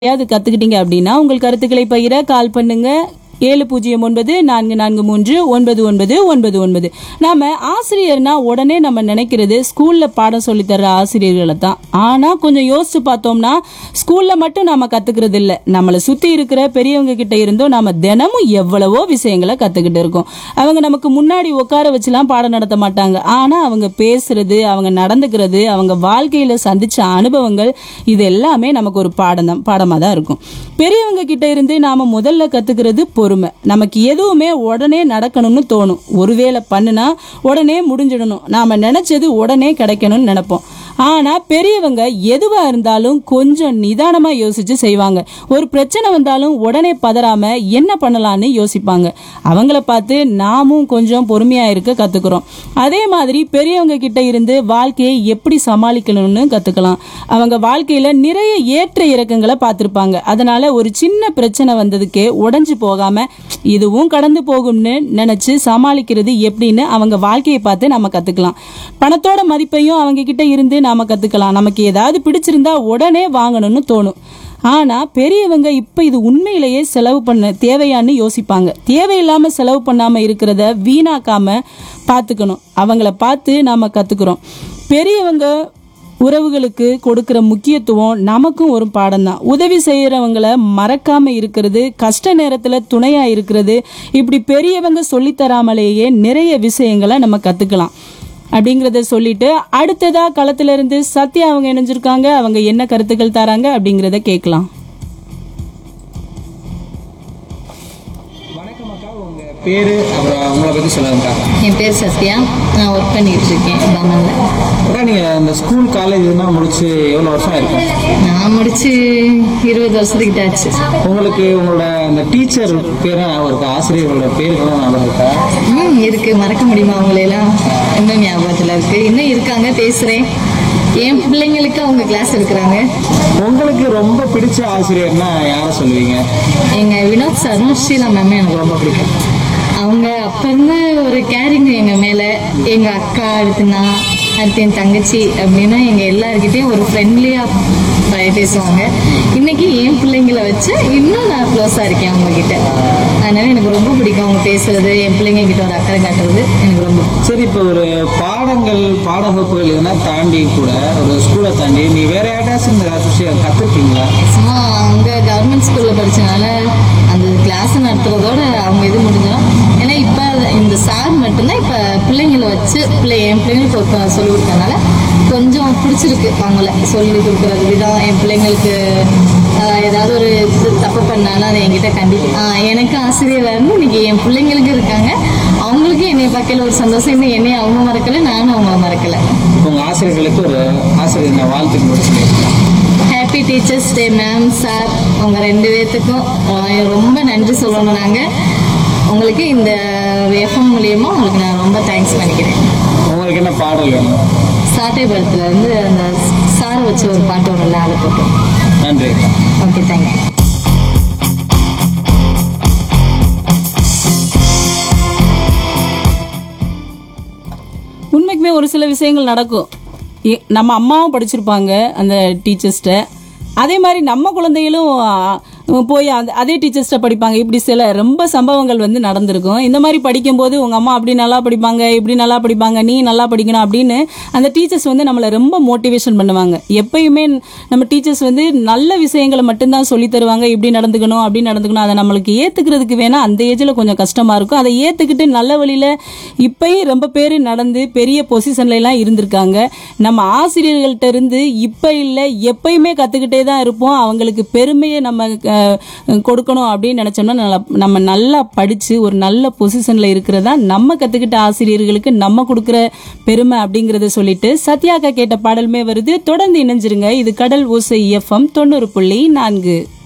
யாவது கத்துக்கிட்டீங்க அப்படின்னா உங்கள் கருத்துக்களை பகிர கால் பண்ணுங்க ஏழு பூஜ்ஜியம் ஒன்பது நான்கு நான்கு மூன்று ஒன்பது ஒன்பது ஒன்பது ஒன்பது நாம ஆசிரியர்னா உடனே நம்ம நினைக்கிறது ஸ்கூல்ல பாடம் சொல்லி தர்ற ஆசிரியர்களை தான் ஆனா கொஞ்சம் யோசிச்சு பார்த்தோம்னா ஸ்கூல்ல மட்டும் நாம கத்துக்கிறது இல்ல நம்மளை சுத்தி இருக்கிற பெரியவங்க கிட்ட இருந்தும் நாம தினமும் எவ்வளவோ விஷயங்களை கத்துக்கிட்டு இருக்கோம் அவங்க நமக்கு முன்னாடி உட்கார வச்சுலாம் பாடம் நடத்த மாட்டாங்க ஆனா அவங்க பேசுறது அவங்க நடந்துக்கிறது அவங்க வாழ்க்கையில சந்திச்ச அனுபவங்கள் இது எல்லாமே நமக்கு ஒரு பாடம் தான் பாடமா தான் இருக்கும் பெரியவங்க கிட்ட இருந்து நாம முதல்ல கத்துக்கிறது பொறுமை நமக்கு எதுவுமே உடனே நடக்கணும்னு தோணும் ஒருவேளை பண்ணுனா உடனே முடிஞ்சிடணும் நாம நினைச்சது உடனே கிடைக்கணும்னு நினைப்போம் ஆனா பெரியவங்க எதுவா இருந்தாலும் கொஞ்சம் நிதானமா யோசிச்சு செய்வாங்க ஒரு பிரச்சனை வந்தாலும் உடனே பதறாம என்ன பண்ணலாம்னு யோசிப்பாங்க அவங்கள பார்த்து நாமும் கொஞ்சம் பொறுமையா இருக்க கத்துக்கிறோம் அதே மாதிரி பெரியவங்க கிட்ட இருந்து வாழ்க்கையை எப்படி சமாளிக்கணும்னு கத்துக்கலாம் அவங்க வாழ்க்கையில நிறைய ஏற்ற இறக்கங்களை பார்த்திருப்பாங்க அதனால ஒரு சின்ன பிரச்சனை வந்ததுக்கே உடைஞ்சு போகாம இதுவும் கடந்து போகும்னு நினைச்சு சமாளிக்கிறது எப்படின்னு அவங்க வாழ்க்கையை பார்த்து நம்ம கத்துக்கலாம் பணத்தோட மதிப்பையும் அவங்க கிட்ட இருந்து நாம கத்துக்கலாம் நமக்கு ஏதாவது பிடிச்சிருந்தா உடனே வாங்கணும்னு தோணும் ஆனா பெரியவங்க இப்ப இது உண்மையிலேயே செலவு பண்ண தேவையான்னு யோசிப்பாங்க தேவையில்லாம செலவு பண்ணாம இருக்கிறத வீணாக்காம பாத்துக்கணும் அவங்கள பார்த்து நாம கத்துக்கிறோம் பெரியவங்க உறவுகளுக்கு கொடுக்கிற முக்கியத்துவம் நமக்கும் ஒரு பாடம் தான் உதவி செய்யறவங்கள மறக்காம இருக்கிறது கஷ்ட நேரத்துல துணையா இருக்கிறது இப்படி பெரியவங்க சொல்லித் தராமலேயே நிறைய விஷயங்களை நம்ம கத்துக்கலாம் அப்படிங்கறத சொல்லிட்டு அடுத்ததா களத்துல இருந்து சத்யா அவங்க இணைஞ்சிருக்காங்க அவங்க என்ன கருத்துக்கள் தராங்க அப்படிங்கறத கேட்கலாம் வணக்கம் அக்கா உங்க பேரு அப்புறம் உங்களை பத்தி சொல்லுங்கக்கா என் பேர் சத்யா நான் ஒர்க் பண்ணிட்டு இருக்கேன் பமனில் அக்கா நீங்க இந்த ஸ்கூல் காலேஜ் இதெல்லாம் முடிச்சு எவ்வளவு வருஷம் இருக்கும் நான் முடிச்சு இருபது வருஷத்துக்கிட்ட ஆச்சு உங்களுக்கு உங்களோட அந்த டீச்சர் பேரும் ஞாபகம் இருக்கா ஆசிரியர்களோட பேருக்கெல்லாம் ஞாபகம் இருக்கா ம் இருக்கு மறக்க முடியுமா அவங்களையெல்லாம் இன்னும் ஞாபகத்தில் இருக்கு இன்னும் இருக்காங்க பேசுறேன் என் பிள்ளைங்களுக்கு அவங்க கிளாஸ் எடுக்கிறாங்க உங்களுக்கு ரொம்ப பிடிச்ச ஆசிரியர்னா யாரை சொல்லுவீங்க எங்க வினோத் சாரும் ஷீலா மேமும் எனக்கு ரொம்ப பிடிக்கும் அவங்க அப்ப இருந்து ஒரு கேரிங் எங்க மேல எங்க அக்கா அடுத்து நான் அடுத்து என் தங்கச்சி அப்படின்னா எங்க எல்லாருக்கிட்டையும் ஒரு ஃப்ரெண்ட்லியா பேசுவாங்க இன்னைக்கு என் பிள்ளைங்களை வச்சு இன்னும் நான் க்ளோஸா இருக்கேன் அவங்க கிட்ட அதனால எனக்கு ரொம்ப பிடிக்கும் அவங்க பேசுறது என் பிள்ளைங்க கிட்ட ஒரு அக்கறை காட்டுறது எனக்கு ரொம்ப பிடிக்கும். சரி இப்போ ஒரு பாடங்கள் பாட வகுப்புகள் இதெல்லாம் தாண்டி கூட ஒரு ஸ்கூலை தாண்டி நீ வேற யாராச்சும் இந்த விஷயம் கத்துருக்கீங்களா சும்மா அவங்க கவர்மெண்ட் ஸ்கூல்ல படிச்சனால அந்த கிளாஸ் நடத்துறதோட அவங்க இது முடிஞ்சிடும் ஏன்னா இப்ப இந்த சார் மட்டும்தான் இப்ப பிள்ளைங்களை வச்சு பிள்ளை என் பிள்ளைங்களுக்கு ஒருத்தர் சொல்லி கொடுத்தனால கொஞ்சம் பிடிச்சிருக்கு அவங்கள சொல்லி கொடுக்குறது விதம் என் பிள்ளைங்களுக்கு ஆஹ், ஏதாவது ஒரு இது தப்பு பண்ணாலும் அதை என்கிட்ட கண்டி ஆஹ், எனக்கு ஆசிரியராக இருந்து இன்னைக்கு என் பிள்ளைங்களுக்கு இருக்காங்க அவங்களுக்கு என்னைய பார்க்கல ஒரு சந்தோஷம் இன்னும் என்னைய அவங்க மறக்கல நானும் அவங்கள மறக்கல இப்போ உங்க ஆசிரியர்களுக்கு ஒரு ஆசிரியர் நான் வாழ்த்து முடிச்சு happy teachers day ma'am sir உங்க ரெண்டு பேர்த்துக்கும் அஹ், ரொம்ப நன்றி சொல்லணும் நாங்க உங்களுக்கு இந்த எஃப்எம் மூலியமா உங்களுக்கு நான் ரொம்ப தேங்க்ஸ் பண்ணிக்கிறேன் உங்களுக்கு என்ன பாடல் வேணும் சாட்டை படத்துல இருந்து அந்த சார் வச்சு ஒரு பாட்டு ஒன்றுல அதை போட்டோம் நன்றி அக்கா ஓகே தேங்க்யூ உண்மைக்குமே ஒரு சில விஷயங்கள் நடக்கும் எ- நம்ம அம்மாவும் படிச்சிருப்பாங்க அந்த டீச்சர்ஸ்ட்ட அதே மாதிரி நம்ம குழந்தைகளும் ஆ, போய் அந்த அதே டீச்சர்ஸ்ட்ட படிப்பாங்க இப்படி சில ரொம்ப சம்பவங்கள் வந்து நடந்திருக்கும் இந்த மாதிரி படிக்கும்போது உங்க அம்மா அப்படி நல்லா படிப்பாங்க இப்படி நல்லா படிப்பாங்க நீ நல்லா படிக்கணும் அப்படின்னு அந்த டீச்சர்ஸ் வந்து நம்மளை ரொம்ப மோட்டிவேஷன் பண்ணுவாங்க எப்பயுமே நம்ம டீச்சர்ஸ் வந்து நல்ல விஷயங்களை மட்டும்தான் சொல்லி தருவாங்க இப்படி நடந்துக்கணும் அப்படி நடந்துக்கணும் அதை நம்மளுக்கு ஏத்துக்கிறதுக்கு வேணா அந்த ஏஜ்ல கொஞ்சம் கஷ்டமா இருக்கும் அதை ஏத்துக்கிட்டு நல்ல வழியில இப்பயும் ரொம்ப பேர் நடந்து பெரிய பொசிஷன்ல எல்லாம் இருந்திருக்காங்க நம்ம ஆசிரியர்கள்ட்ட இருந்து இப்ப இல்ல எப்பயுமே கத்துக்கிட்டே தான் இருப்போம் அவங்களுக்கு பெருமையை நம்ம அஹ், கொடுக்கணும் அப்படின்னு நினைச்சோம்னா நல்லா- நம்ம நல்லா படிச்சு ஒரு நல்ல பொசிஷன்ல இருக்கிறதா நம்ம கத்துக்கிட்ட ஆசிரியர்களுக்கு நம்ம கொடுக்கிற பெருமை அப்படிங்கறத சொல்லிட்டு சத்யாக்கா கேட்ட பாடலுமே வருது தொடர்ந்து இணைஞ்சிருங்க இது கடல் ஓசை எஃப்எம் தொண்ணூறு புள்ளி நான்கு